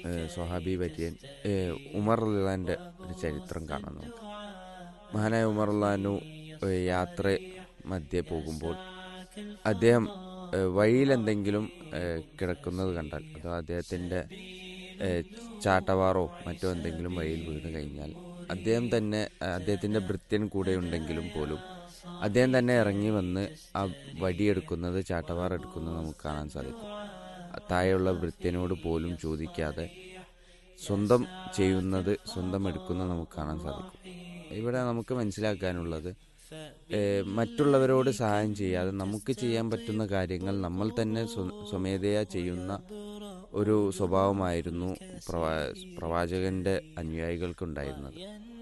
ഏഹ്, സ്വഹാബി വര്യൻ ഏഹ്, ഉമർ അള്ളാൻ്റെ ഒരു ചരിത്രം കാണാം നമുക്ക് മഹാനായ ഉമർ അള്ളഹാനു യാത്ര മധ്യേ പോകുമ്പോൾ അദ്ദേഹം ഏഹ്, വഴിയിലെന്തെങ്കിലും ഏഹ്, കിടക്കുന്നത് കണ്ടാൽ അഥവാ അദ്ദേഹത്തിൻ്റെ ഏഹ്, ചാട്ടവാറോ മറ്റോ എന്തെങ്കിലും വഴിയിൽ വീണ് കഴിഞ്ഞാൽ അദ്ദേഹം തന്നെ ഏഹ്, അദ്ദേഹത്തിൻ്റെ ഭൃത്യൻ കൂടെ ഉണ്ടെങ്കിലും പോലും അദ്ദേഹം തന്നെ ഇറങ്ങി വന്ന് ആ വടിയെടുക്കുന്നത് ചാട്ടവാർ എടുക്കുന്നത് നമുക്ക് കാണാൻ സാധിക്കും താഴെയുള്ള ഭൃത്യനോട് പോലും ചോദിക്കാതെ സ്വന്തം ചെയ്യുന്നത് സ്വന്തം എടുക്കുന്നത് നമുക്ക് കാണാൻ സാധിക്കും ഇവിടെ നമുക്ക് മനസ്സിലാക്കാനുള്ളത് ഏഹ്, മറ്റുള്ളവരോട് സഹായം ചെയ്യാതെ നമുക്ക് ചെയ്യാൻ പറ്റുന്ന കാര്യങ്ങൾ നമ്മൾ തന്നെ സ്വ- സ്വമേധയാ ചെയ്യുന്ന ഒരു സ്വഭാവമായിരുന്നു പ്രവാ പ്രവാചകന്റെ അനുയായികൾക്കുണ്ടായിരുന്നത്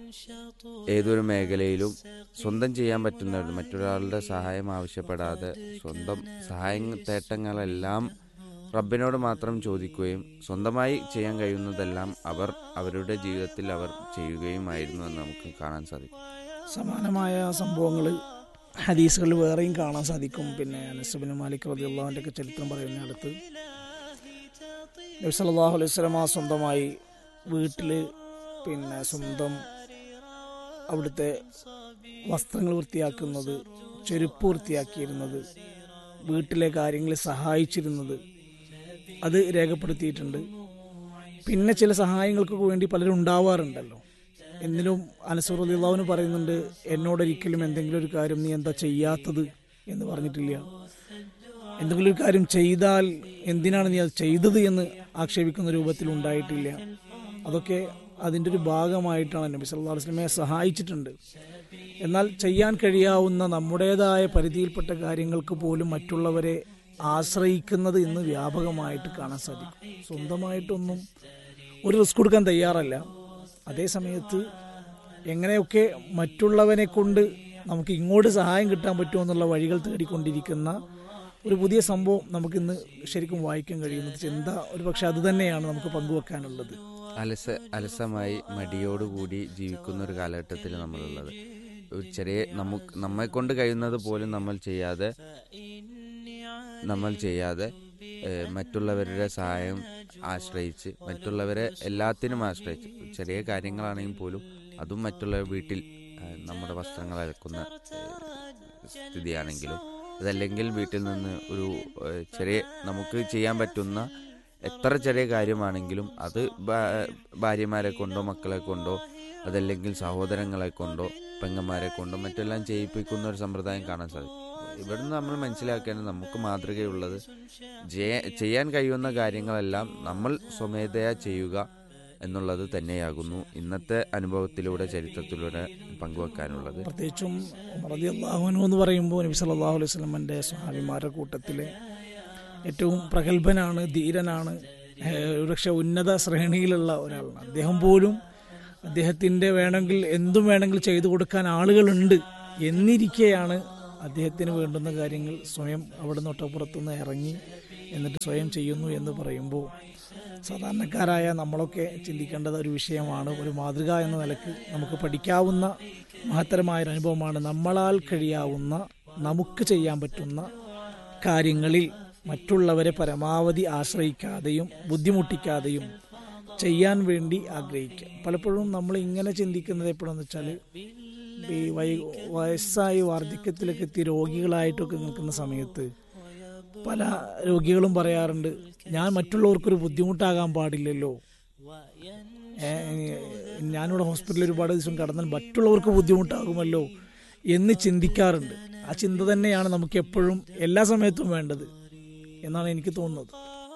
ഏതൊരു മേഖലയിലും സ്വന്തം ചെയ്യാൻ പറ്റുന്ന മറ്റൊരാളുടെ സഹായം ആവശ്യപ്പെടാതെ സ്വന്തം സഹായ തേട്ടങ്ങളെല്ലാം റബ്ബിനോട് മാത്രം ചോദിക്കുകയും സ്വന്തമായി ചെയ്യാൻ കഴിയുന്നതെല്ലാം അവർ അവരുടെ ജീവിതത്തിൽ അവർ ചെയ്യുകയുമായിരുന്നു എന്ന് നമുക്ക് കാണാൻ സാധിക്കും സമാനമായ സംഭവങ്ങൾ ഹദീസുകളിൽ വേറെയും കാണാൻ സാധിക്കും പിന്നെ അനസുബിൻ മാലിക് റബി അള്ളാഹുൻ്റെ ഒക്കെ ചരിത്രം പറയുന്ന അടുത്ത് നബി സല്ലല്ലാഹു അലൈഹി വസല്ലമ സ്വന്തമായി വീട്ടിൽ പിന്നെ സ്വന്തം അവിടുത്തെ വസ്ത്രങ്ങൾ വൃത്തിയാക്കുന്നത് ചെരുപ്പ് വൃത്തിയാക്കിയിരുന്നത് വീട്ടിലെ കാര്യങ്ങളിൽ സഹായിച്ചിരുന്നത് അത് രേഖപ്പെടുത്തിയിട്ടുണ്ട് പിന്നെ ചില സഹായങ്ങൾക്കൊക്കെ വേണ്ടി പലരും ഉണ്ടാവാറുണ്ടല്ലോ എന്നിലും അനസൂർ അലിള്ളാവിന് പറയുന്നുണ്ട് എന്നോടൊരിക്കലും എന്തെങ്കിലും ഒരു കാര്യം നീ എന്താ ചെയ്യാത്തത് എന്ന് പറഞ്ഞിട്ടില്ല എന്തെങ്കിലും ഒരു കാര്യം ചെയ്താൽ എന്തിനാണ് നീ അത് ചെയ്തത് എന്ന് ആക്ഷേപിക്കുന്ന രൂപത്തിൽ ഉണ്ടായിട്ടില്ല അതൊക്കെ അതിൻ്റെ ഒരു ഭാഗമായിട്ടാണ് നബി സല്ലല്ലാഹു അലൈഹി വസല്ലമയെ സഹായിച്ചിട്ടുണ്ട് എന്നാൽ ചെയ്യാൻ കഴിയാവുന്ന നമ്മുടേതായ പരിധിയിൽപ്പെട്ട കാര്യങ്ങൾക്ക് പോലും മറ്റുള്ളവരെ ആശ്രയിക്കുന്നത് ഇന്ന് വ്യാപകമായിട്ട് കാണാൻ സാധിക്കും സ്വന്തമായിട്ടൊന്നും ഒരു റിസ്ക് കൊടുക്കാൻ തയ്യാറല്ല അതേ സമയത്ത് എങ്ങനെയൊക്കെ മറ്റുള്ളവനെ കൊണ്ട് നമുക്ക് ഇങ്ങോട്ട് സഹായം കിട്ടാൻ പറ്റുമോ എന്നുള്ള വഴികൾ തേടിക്കൊണ്ടിരിക്കുന്ന ഒരു പുതിയ സംഭവം നമുക്കിന്ന് ശരിക്കും വായിക്കാൻ കഴിയുന്നത് ചിന്ത ഒരു പക്ഷെ അത് തന്നെയാണ് നമുക്ക് പങ്കുവെക്കാനുള്ളത് അലസ അലസമായി മടിയോടുകൂടി ജീവിക്കുന്ന ഒരു കാലഘട്ടത്തിൽ നമ്മളുള്ളത് ഒരു ചെറിയ നമുക്ക് നമ്മെ കൊണ്ട് കഴിയുന്നത് പോലും നമ്മൾ ചെയ്യാതെ നമ്മൾ ചെയ്യാതെ ഏഹ്, മറ്റുള്ളവരുടെ സഹായം ആശ്രയിച്ച് മറ്റുള്ളവരെ എല്ലാത്തിനും ആശ്രയിച്ച് ചെറിയ കാര്യങ്ങളാണെങ്കിൽ പോലും അതും മറ്റുള്ള വീട്ടിൽ ഏഹ്, നമ്മുടെ വസ്ത്രങ്ങൾ അലക്കുന്ന ഏഹ്, സ്ഥിതിയാണെങ്കിലും അതല്ലെങ്കിൽ വീട്ടിൽ നിന്ന് ഒരു ഏഹ്, ചെറിയ നമുക്ക് ചെയ്യാൻ പറ്റുന്ന എത്ര ചെറിയ കാര്യമാണെങ്കിലും അത് ഭാ- ഭാര്യമാരെ കൊണ്ടോ മക്കളെ കൊണ്ടോ അതല്ലെങ്കിൽ സഹോദരങ്ങളെ കൊണ്ടോ പെങ്ങന്മാരെ കൊണ്ടോ മറ്റെല്ലാം ചെയ്യിപ്പിക്കുന്ന ഒരു സമ്പ്രദായം കാണാൻ സാധിക്കും ഇവിടുന്ന് നമ്മൾ മനസ്സിലാക്കേണ്ടത് നമുക്ക് മാതൃകയുള്ളത് ജയ- ചെയ്യാൻ കഴിയുന്ന കാര്യങ്ങളെല്ലാം നമ്മൾ സ്വമേധയാ ചെയ്യുക എന്നുള്ളത് തന്നെയാകുന്നു ഇന്നത്തെ അനുഭവത്തിലൂടെ ചരിത്രത്തിലൂടെ പങ്കുവെക്കാനുള്ളത് പ്രത്യേകിച്ചും റതി അള്ളാഹുനു എന്ന് പറയുമ്പോൾ നബി സല്ലല്ലാഹു അലൈഹി വസല്ലമന്റെ സ്വഹാബിമാരുടെ കൂട്ടത്തിലെ ഏറ്റവും പ്രഗത്ഭനാണ് ധീരനാണ് ഏഹ് ഒരുപക്ഷെ ഉന്നത ശ്രേണിയിലുള്ള ഒരാളാണ് അദ്ദേഹം പോലും അദ്ദേഹത്തിൻ്റെ വേണമെങ്കിൽ എന്തും വേണമെങ്കിൽ ചെയ്തു കൊടുക്കാൻ ആളുകളുണ്ട് എന്നിരിക്കെയാണ് അദ്ദേഹത്തിന് വേണ്ടുന്ന കാര്യങ്ങൾ സ്വയം അവിടെ നിന്ന് ഒട്ടപ്പുറത്തുനിന്ന് ഇറങ്ങി എന്നിട്ട് സ്വയം ചെയ്യുന്നു എന്ന് പറയുമ്പോൾ സാധാരണക്കാരായ നമ്മളൊക്കെ ചിന്തിക്കേണ്ടത് ഒരു വിഷയമാണ് ഒരു മാതൃക എന്ന നിലക്ക് നമുക്ക് പഠിക്കാവുന്ന മഹത്തരമായ ഒരു അനുഭവമാണ് നമ്മളാൽ കഴിയാവുന്ന നമുക്ക് ചെയ്യാൻ പറ്റുന്ന കാര്യങ്ങളിൽ മറ്റുള്ളവരെ പരമാവധി ആശ്രയിക്കാതെയും ബുദ്ധിമുട്ടിക്കാതെയും ചെയ്യാൻ വേണ്ടി ആഗ്രഹിക്കുക പലപ്പോഴും നമ്മൾ ഇങ്ങനെ ചിന്തിക്കുന്നത് എപ്പോഴെന്ന് വെച്ചാൽ ഈ വൈ വയസ്സായി വാർദ്ധക്യത്തിലൊക്കെ എത്തി രോഗികളായിട്ടൊക്കെ നിൽക്കുന്ന സമയത്ത് പല രോഗികളും പറയാറുണ്ട് ഞാൻ മറ്റുള്ളവർക്കൊരു ബുദ്ധിമുട്ടാകാൻ പാടില്ലല്ലോ ഏ, ഞാനിവിടെ ഹോസ്പിറ്റലിൽ ഒരുപാട് ദിവസം കടന്നാൽ മറ്റുള്ളവർക്ക് ബുദ്ധിമുട്ടാകുമല്ലോ എന്ന് ചിന്തിക്കാറുണ്ട് ആ ചിന്ത തന്നെയാണ് നമുക്ക് എപ്പോഴും എല്ലാ സമയത്തും വേണ്ടത് എന്നാണ് എനിക്ക് തോന്നുന്നത്